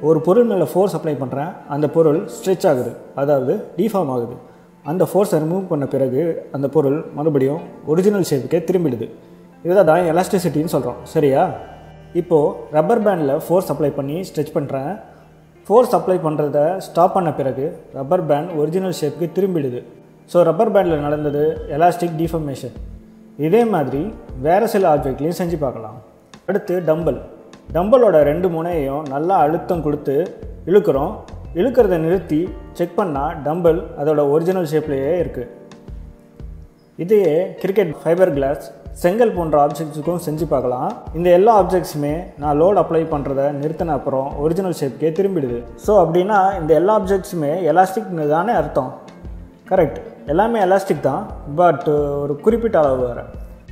ஒரு பொருள் மேலே ஃபோர்ஸ் அப்ளை பண்ணுறேன் அந்த பொருள் ஸ்ட்ரெச் ஆகுது அதாவது டிஃபார்ம் ஆகுது அந்த ஃபோர்ஸை ரிமூவ் பண்ண பிறகு அந்த பொருள் மறுபடியும் ஒரிஜினல் ஷேப்புக்கே திரும்பிடுது இதுதான் தான் எலாஸ்டிசிட்டின்னு சொல்கிறோம் சரியா இப்போது ரப்பர் பேண்டில் ஃபோர்ஸ் அப்ளை பண்ணி ஸ்ட்ரெச் பண்ணுறேன் ஃபோர்ஸ் அப்ளை பண்ணுறத ஸ்டாப் பண்ண பிறகு ரப்பர் பேண்ட் ஒரிஜினல் ஷேப்புக்கு திரும்பிடுது ஸோ ரப்பர் பேண்டில் நடந்தது எலாஸ்டிக் டிஃபர்மேஷன் இதே மாதிரி வேறு சில ஆப்ஜெக்ட்லேயும் செஞ்சு பார்க்கலாம் அடுத்து டம்பல் டம்பலோட ரெண்டு முனையையும் நல்லா அழுத்தம் கொடுத்து இழுக்கிறோம் இழுக்கிறத நிறுத்தி செக் பண்ணால் டம்பல் அதோட ஒரிஜினல் ஷேப்லேயே இருக்குது இதையே கிரிக்கெட் ஃபைபர் கிளாஸ் செங்கல் போன்ற ஆப்ஜெக்ட்ஸுக்கும் செஞ்சு பார்க்கலாம் இந்த எல்லா ஆப்ஜெக்ட்ஸுமே நான் லோட் அப்ளை பண்ணுறத நிறுத்தின அப்புறம் ஒரிஜினல் ஷேப்க்கே திரும்பிடுது ஸோ அப்படின்னா இந்த எல்லா ஆப்ஜெக்ட்ஸுமே எலாஸ்டிக்னு தானே அர்த்தம் கரெக்ட் எல்லாமே எலாஸ்டிக் தான் பட் ஒரு குறிப்பிட்ட அளவு வேறு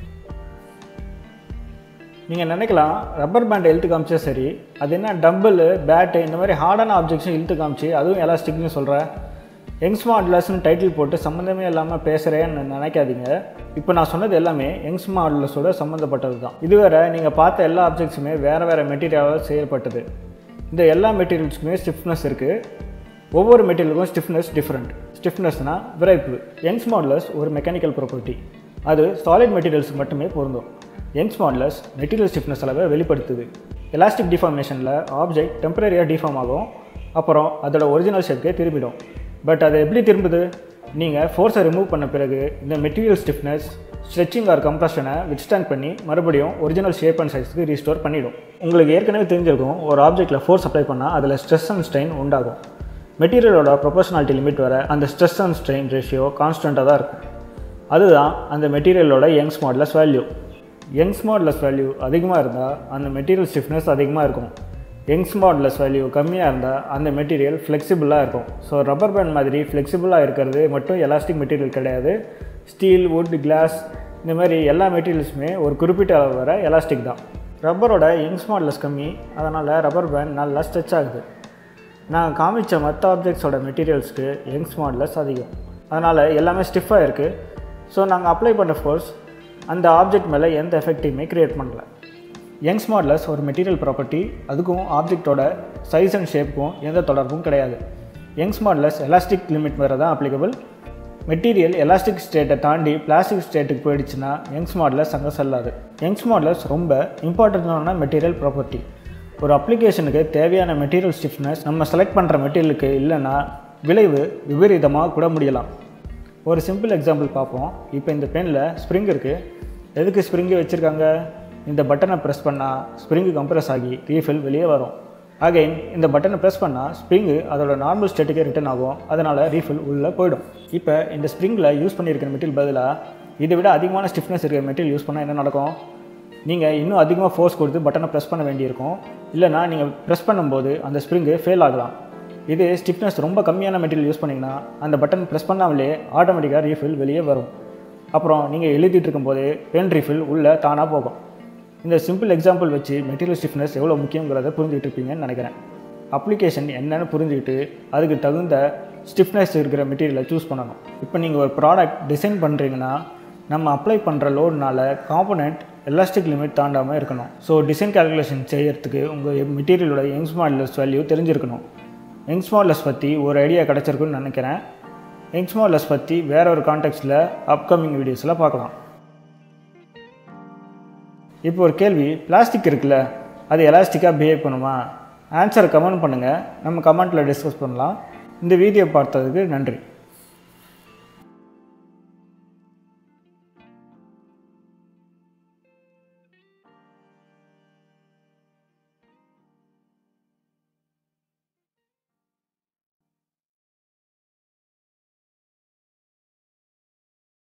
நீங்கள் நினைக்கலாம் ரப்பர் பேண்டை இழுத்து காமிச்சா சரி அது என்ன டம்பிள் பேட்டு இந்த மாதிரி ஹார்டான ஆப்ஜெக்ட்ஸும் இழுத்து காமிச்சு அதுவும் எலாஸ்டிக்னு சொல்கிறேன் யங்ஸ் மாடலர்ஸ்னு டைட்டில் போட்டு சம்மந்தமே இல்லாமல் பேசுகிறேன்னு நினைக்காதீங்க இப்போ நான் சொன்னது எல்லாமே யங்ஸ் மாடலர்ஸோட சம்மந்தப்பட்டது தான் இதுவரை நீங்கள் பார்த்த எல்லா ஆப்ஜெக்ட்ஸுமே வேறு வேறு மெட்டீரியலால் செய்யப்பட்டது இந்த எல்லா மெட்டீரியல்ஸுக்குமே ஸ்டிஃப்னஸ் இருக்குது ஒவ்வொரு மெட்டீரியலுக்கும் ஸ்டிஃப்னஸ் டிஃப்ரெண்ட் ஸ்டிஃப்னஸ்னால் விரைப்பு யங்ஸ் மாடலர்ஸ் ஒரு மெக்கானிக்கல் ப்ராப்பர்ட்டி அது சாலிட் மெட்டீரியல்ஸுக்கு மட்டுமே பொருந்தும் யங்ஸ் மாடலர்ஸ் மெட்டீரியல் ஸ்டிஃப்னஸ் அளவை வெளிப்படுத்துது எலாஸ்டிக் டிஃபார்மேஷனில் ஆப்ஜெக்ட் டெம்பரரியாக டிஃபார்ம் ஆகும் அப்புறம் அதோட ஒரிஜினல் ஷேப்க்கே திரும்பிடும் பட் அது எப்படி திரும்புது நீங்கள் ஃபோர்ஸை ரிமூவ் பண்ண பிறகு இந்த மெட்டீரியல் ஸ்டிஃப்னஸ் ஸ்ட்ரெச்சிங் ஆர் கம்ப்ரஷனை விட்ஸ்டாண்ட் பண்ணி மறுபடியும் ஒரிஜினல் ஷேப் அண்ட் சைஸ்க்கு ரீஸ்டோர் பண்ணிடும் உங்களுக்கு ஏற்கனவே தெரிஞ்சிருக்கும் ஒரு ஆப்ஜெக்ட்டில் ஃபோர்ஸ் அப்ளை பண்ணால் அதில் ஸ்ட்ரெஸ் அண்ட் ஸ்ட்ரெயின் உண்டாகும் மெட்டீரியலோட ப்ரொபோஷனாலிட்டி லிமிட் வர அந்த ஸ்ட்ரெஸ் அண்ட் ஸ்ட்ரெயின் ரேஷியோ கான்ஸ்டண்ட்டாக தான் இருக்கும் அதுதான் அந்த மெட்டீரியலோட Young's modulus value Young's modulus value அதிகமாக இருந்தால் அந்த மெட்டீரியல் ஸ்டிஃப்னஸ் அதிகமாக இருக்கும் யங்ஸ் மாடலஸ் வேல்யூ கம்மியாக இருந்தால் அந்த மெட்டீரியல் ஃப்ளெக்சிபிளாக இருக்கும் ஸோ ரப்பர் பேண்ட் மாதிரி ஃப்ளெக்சிபிளாக இருக்கிறது மட்டும் எலாஸ்டிக் மெட்டீரியல் கிடையாது ஸ்டீல் வுட் கிளாஸ் இந்த மாதிரி எல்லா மெட்டீரியல்ஸுமே ஒரு குறிப்பிட்ட அளவு வர எலாஸ்டிக் தான் ரப்பரோட யங்ஸ் மாடலஸ் கம்மி அதனால் ரப்பர் பேண்ட் நல்லா ஸ்ட்ரெச் ஆகுது நான் காமிச்ச மற்ற ஆப்ஜெக்ட்ஸோட மெட்டீரியல்ஸ்க்கு யங்ஸ் மாடலஸ் அதிகம் அதனால் எல்லாமே ஸ்டிஃபாக இருக்குது ஸோ நாங்கள் அப்ளை பண்ண ஃபோர்ஸ் அந்த ஆப்ஜெக்ட் மேலே எந்த எஃபெக்டையுமே க்ரியேட் பண்ணல யங்ஸ் மாடலஸ் ஒரு மெட்டீரியல் ப்ராப்பர்ட்டி அதுக்கும் ஆப்ஜெக்டோட சைஸ் அண்ட் ஷேப்புக்கும் எந்த தொடர்பும் கிடையாது யங்ஸ் மாடலஸ் எலாஸ்டிக் லிமிட் வேறு தான் அப்ளிகபிள் மெட்டீரியல் எலாஸ்டிக் ஸ்டேட்டை தாண்டி பிளாஸ்டிக் ஸ்டேட்டுக்கு போயிடுச்சுன்னா யங்ஸ் மாடலஸ் அங்கே செல்லாது யங்ஸ் மாடலஸ் ரொம்ப இம்பார்ட்டண்ட்டான மெட்டீரியல் ப்ராப்பர்ட்டி ஒரு அப்ளிகேஷனுக்கு தேவையான மெட்டீரியல் ஸ்டிஃப்னஸ் நம்ம செலக்ட் பண்ணுற மெட்டீரியலுக்கு இல்லைன்னா விளைவு விபரீதமாக கூட முடியலாம் ஒரு சிம்பிள் எக்ஸாம்பிள் பார்ப்போம் இப்போ இந்த பெனில் ஸ்ப்ரிங் இருக்குது எதுக்கு ஸ்ப்ரிங்கு வச்சுருக்காங்க இந்த பட்டனை ப்ரெஸ் பண்ணால் ஸ்ப்ரிங்கு கம்ப்ரெஸ் ஆகி ரீஃபில் வெளியே வரும் அகைன் இந்த பட்டனை ப்ரெஸ் பண்ணால் ஸ்ப்ரிங்கு அதோட நார்மல் ஸ்டேட்டுக்கே ரிட்டர்ன் ஆகும் அதனால் ரீஃபில் உள்ளே போயிடும் இப்போ இந்த ஸ்ப்ரிங்கில் யூஸ் பண்ணியிருக்கிற மெட்டீரியல் பதிலாக இதை விட அதிகமான ஸ்டிஃப்னஸ் இருக்கிற மெட்டீரியல் யூஸ் பண்ணால் என்ன நடக்கும் நீங்கள் இன்னும் அதிகமாக ஃபோர்ஸ் கொடுத்து பட்டனை ப்ரெஸ் பண்ண வேண்டியிருக்கும் இல்லைனா நீங்கள் ப்ரெஸ் பண்ணும்போது அந்த ஸ்ப்ரிங்கு ஃபெயில் ஆகலாம் இது ஸ்டிஃப்னஸ் ரொம்ப கம்மியான மெட்டீரியல் யூஸ் பண்ணிங்கன்னா அந்த பட்டன் ப்ரெஸ் பண்ணாமலே ஆட்டோமேட்டிக்காக ரீஃபில் வெளியே வரும் அப்புறம் நீங்கள் எழுதிட்டு இருக்கும்போது பென் ரீஃபில் உள்ளே தானாக போகும் இந்த சிம்பிள் எக்ஸாம்பிள் வச்சு மெட்டீரியல் ஸ்டிஃப்னஸ் எவ்வளோ முக்கியங்கிறத புரிஞ்சுக்கிட்டு இருப்பீங்கன்னு நினைக்கிறேன் அப்ளிகேஷன் என்னென்னு புரிஞ்சுக்கிட்டு அதுக்கு தகுந்த ஸ்டிஃப்னஸ் இருக்கிற மெட்டீரியலை சூஸ் பண்ணணும் இப்போ நீங்கள் ஒரு ப்ராடக்ட் டிசைன் பண்ணுறீங்கன்னா நம்ம அப்ளை பண்ணுற லோடுனால காம்பனண்ட் எலாஸ்டிக் லிமிட் தாண்டாமல் இருக்கணும் ஸோ டிசைன் கால்குலேஷன் செய்யறதுக்கு உங்கள் மெட்டீரியலோட யங்ஸ் மாடலஸ் வேல்யூ தெரிஞ்சிருக்கணும் யங்ஸ் மாடலஸ் பற்றி ஒரு ஐடியா கிடச்சிருக்குன்னு நினைக்கிறேன் யங்ஸ் மாடலஸ் பற்றி வேற ஒரு கான்டெக்ட்டில் அப்கமிங் வீடியோஸில் பார்க்கலாம் இப்போ ஒரு கேள்வி பிளாஸ்டிக் இருக்குல்ல அது எலாஸ்டிக்காக பிஹேவ் பண்ணுமா ஆன்சரை கமெண்ட் பண்ணுங்கள் நம்ம கமெண்ட்டில் டிஸ்கஸ் பண்ணலாம் இந்த வீடியோ பார்த்ததுக்கு நன்றி